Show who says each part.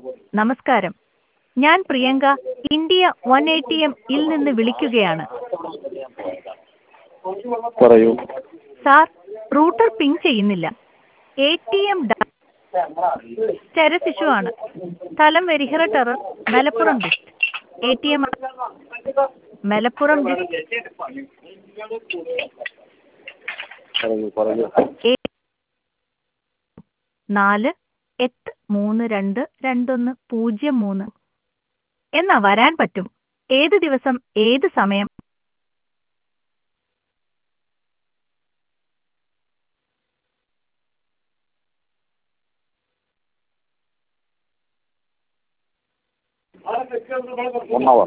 Speaker 1: നമസ്കാരം ഞാൻ Priyanka India one A T M ഇൽ നിന്ന് വിളിക്കുകയാണ്
Speaker 2: പറയൂ
Speaker 1: സാർ റൂട്ടർ പിങ് ചെയ്യുന്നില്ല A T M terrace issue ആണ് സ്ഥലം വെരിഹറ ടെറർ Malappuram district A T M Malappuram district
Speaker 2: പറയൂ പറയൂ
Speaker 1: എ നാല് എട്ട് മൂന്ന് രണ്ട് രണ്ടൊന്ന് പൂജ്യം മൂന്ന് എന്നാ വരാൻ പറ്റും ഏത് ദിവസം ഏത് സമയം
Speaker 2: വൺ അവർ